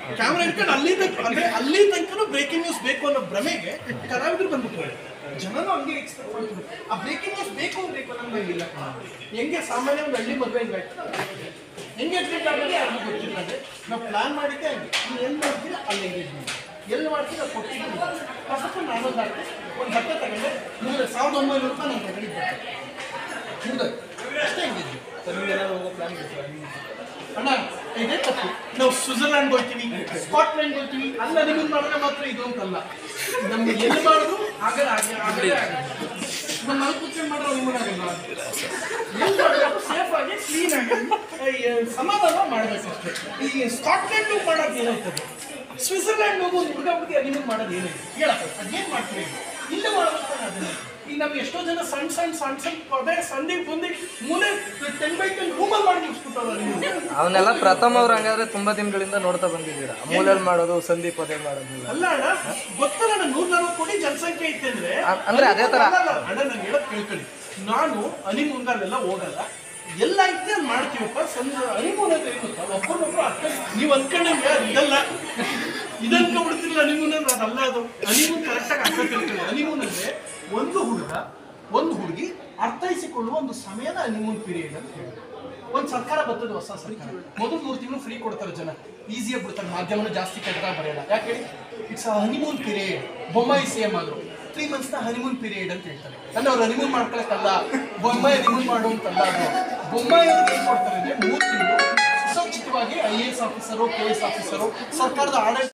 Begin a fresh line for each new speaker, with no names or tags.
Camera ಇಟ್ಕೊಂಡು ಅಲ್ಲಿ ತನಕ ಅಂದ್ರೆ ಅಲ್ಲಿ ತನಕ ಬ್ರೇಕಿಂಗ್ ನ್ಯೂಸ್ ಬೇಕು ಅನ್ನೋ ಭ್ರಮೆಗೆ ಕಲಾವಿದರು ಬಂದ್ಬಿಟ್ರು ಜನನು ಹಂಗೆ ಎಕ್ಸ್ಪೆಕ್ಟ್ ಮಾಡ್ತಿದ್ರು ಆ ಬ್ರೇಕಿಂಗ್ ನ್ಯೂಸ್ ಬೇಕು ಬೇಕು ನಮ್ಗೆ ಇಲ್ಲ ಹೆಂಗೆ ಸಾಮಾನ್ಯ ಒಂದು ಹಳ್ಳಿ ಮದುವೆ ಹೆಂಗಾಯ್ತು ಎಂಗೇಜ್ಮೆಂಟ್ ಆಗೋದೇ ಯಾರಿಗೂ ಗೊತ್ತಿಲ್ಲ ಅಂದ್ರೆ ನಾವು ಪ್ಲಾನ್ ಮಾಡಿದ್ದೆ ಹಂಗೆ ನೀವು ಎಲ್ಲಿ ಮಾಡ್ತೀರ ಅಲ್ಲಿ ಎಂಗೇಜ್ಮೆಂಟ್ ಎಲ್ಲಿ ಮಾಡ್ತೀರ ಕೊಟ್ಟಿದ್ದೀನಿ ಫಸ್ಟ್ ನಾನೊಂದು ಹಾಕಿ ಒಂದು ಬಟ್ಟೆ ತಗೊಂಡೆ ಮೂರು ಸಾವಿರದ ಒಂಬೈನೂರು ರೂಪಾಯಿ ನಾನು ತಗೊಂಡಿದ್ದೆ ಮುಗ್ದೋಯ್ತು. ಅಷ್ಟೇ ಎಂಗೇಜ್ಮೆಂಟ್ ಅಣ್ಣ ಇದೇ ತಪ್ಪು ನಾವು ಸ್ವಿಟ್ಜರ್ಲ್ಯಾಂಡ್ ಹೋಗ್ತೀವಿ ಸ್ಕಾಟ್ಲೆಂಡ್ ಹೋಗ್ತೀವಿ ಅಲ್ಲ ನಿಮಗೆ ಮಾಡಿದ್ರೆ ಮಾತ್ರ ಇದು ಅಂತಲ್ಲ ನಮ್ಗೆ ಎಲ್ಲಿ ಮಾಡೋದು ಆಗಲ್ಲ ಹಾಗೆ ಆಗಲೇ ಆಗಲ್ಲ ನಮ್ಮ ಮನೆ ಕೂತ್ಕೊಂಡು ಮಾಡ್ರೆ ನಿಮಗಾಗಲ್ಲ ಎಲ್ಲಿ ಮಾಡಬೇಕು ಸೇಫ್ ಆಗಿ ಕ್ಲೀನ್ ಆಗಿ ಈ, ಸಮಾಧಾನ ಮಾಡಬೇಕಷ್ಟೇ ಈ ಸ್ಕಾಟ್ಲೆಂಡ್ ಮಾಡೋದು ಏನಾಯ್ತದೆ ಸ್ವಿಟ್ಜರ್ಲ್ಯಾಂಡ್ ಹೋಗೋ ಒಂದು ಹುಡುಗ ಹುಡುಗಿ ನಿಮಗೆ ಮಾಡೋದು ಏನಿದೆ ಹೇಳಪ್ಪ ಅದೇನು ಮಾಡ್ತೀವಿ ಇಲ್ಲೇ ಮಾಡಬೇಕು ಅದನ್ನ ಈಗ ನಮ್ಗೆ ಎಷ್ಟೋ ಜನ ಸಣ್ಣ ಸಣ್ಣ ಸಣ್ಣ ಸಣ್ಣ ಅದೇ ಸಂಧಿ ಬಂದು ಮೂಲೆ ಟೆನ್ ಬೈ ಟೆನ್ ರೂಮಲ್ಲಿ ಮಾಡಿ ಮುಗಿಸ್ಬಿಟ್ಟವ್ರ ನೀವು
ಅವನ್ನೆಲ್ಲ ಪ್ರಥಮ ಅವ್ರು ಹಂಗಾದ್ರೆ ತುಂಬಾ ದಿನಗಳಿಂದ ನೋಡ್ತಾ ಬಂದಿದ್ದೀರಾ ಮೂಲೆಯಲ್ಲಿ ಮಾಡೋದು ಸಂಧಿ ಪದೇ ಮಾಡೋದಿಲ್ಲ
ಅಲ್ಲ ಅಣ್ಣ ಗೊತ್ತಲ್ಲ ಅಣ್ಣ ನೂರ ನಲ್ವತ್ತು ಕೋಟಿ ಜನಸಂಖ್ಯೆ ಐತೆ ಅಂದ್ರೆ
ಅ- ಅಂದ್ರೆ ಅದೇ ತರ.
ಅಲ್ಲ, ಅಲ್ಲ, ಅಣ್ಣ ನಾನು ಹೇಳೋದು ಕೇಳ್ಕೊಳ್ಳಿ ನಾನು ಹನಿಮೂನ್ಗಲ್ಲೆಲ್ಲ ಹೋಗಲ್ಲ ಎಲ್ಲ ಐತೆ ಅಲ್ಲಿ ಮಾಡ್ತೀವಪ್ಪ ಸಂದ ಹನಿಮೂನ್ ಅಂತ ಇರುತ್ತ ಒಬ್ಬರೊಬ್ಬರು ಅರ್ಥ ನೀವು ಅನ್ಕೊಂಡಂಗೆ ಅದು ಇದಲ್ಲ ಇದು ಅನ್ಕೊಂಡ್ಬಿಡ್ತಿರಲ್ಲ ಹನಿಮೂನ್ ಅಂದ್ರೆ ಅದಲ್ಲ ಅದು ಹನಿಮೂನ್ ಕರೆಕ್ಟಾಗಿ ಅರ್ಥ ತಿಳ್ಕೊಳ್ಳಿ ಹನಿಮೂನ್ ಅಂದ್ರೆ ಒಂದು ಹುಡುಗ ಒಂದು ಹುಡುಗಿ ಅರ್ಥೈಸಿಕೊಳ್ಳುವ ಒಂದು ಸಮಯದ ಹನಿಮೂನ್ ಪೀರಿಯಡ್ ಅಂತ ಹೇಳಿ ಒಂದು ಸರ್ಕಾರ ಬರ್ತದೆ ಹೊಸ ಸರ್ಕಾರ ಮೊದಲು ಮೂರು ತಿಂಗಳು ಫ್ರೀ ಕೊಡ್ತಾರೆ ಜನ ಈಸಿಯಾಗಿ ಬಿಡ್ತಾರೆ ಮಾಧ್ಯಮನ ಜಾಸ್ತಿ ಕೆಟ್ಟದಾಗ ಬರೆಯಲ್ಲ ಯಾಕೆ ಹೇಳಿ it's honeymoon period Bommai same ಆದ್ರು ತ್ರೀ ಮಂತ್ಸ್ನ ಹನಿಮೂನ್ ಪೀರಿಯಡ್ ಅಂತ ಹೇಳ್ತಾರೆ ಅಂದ್ರೆ ಅವ್ರು ಹನಿಮೂನ್ ಮಾಡ್ಕೊಳಕ್ಕಲ್ಲ ಬೊಮ್ಮಾಯಿ ಹನಿಮೂನ್ ಮಾಡು ಅಂತಲ್ಲ ಅದು ಬೊಮ್ಮಾಯಿ ಅವ್ರಿಗೆ ಏನ್ ಕೊಡ್ತಾರೆ ಅಂದ್ರೆ ಮೂರು ತಿಂಗಳು ಸುಸಜ್ಜಿತವಾಗಿ I A S officer K S officer ಸರ್ಕಾರದ ಆಡಳಿತ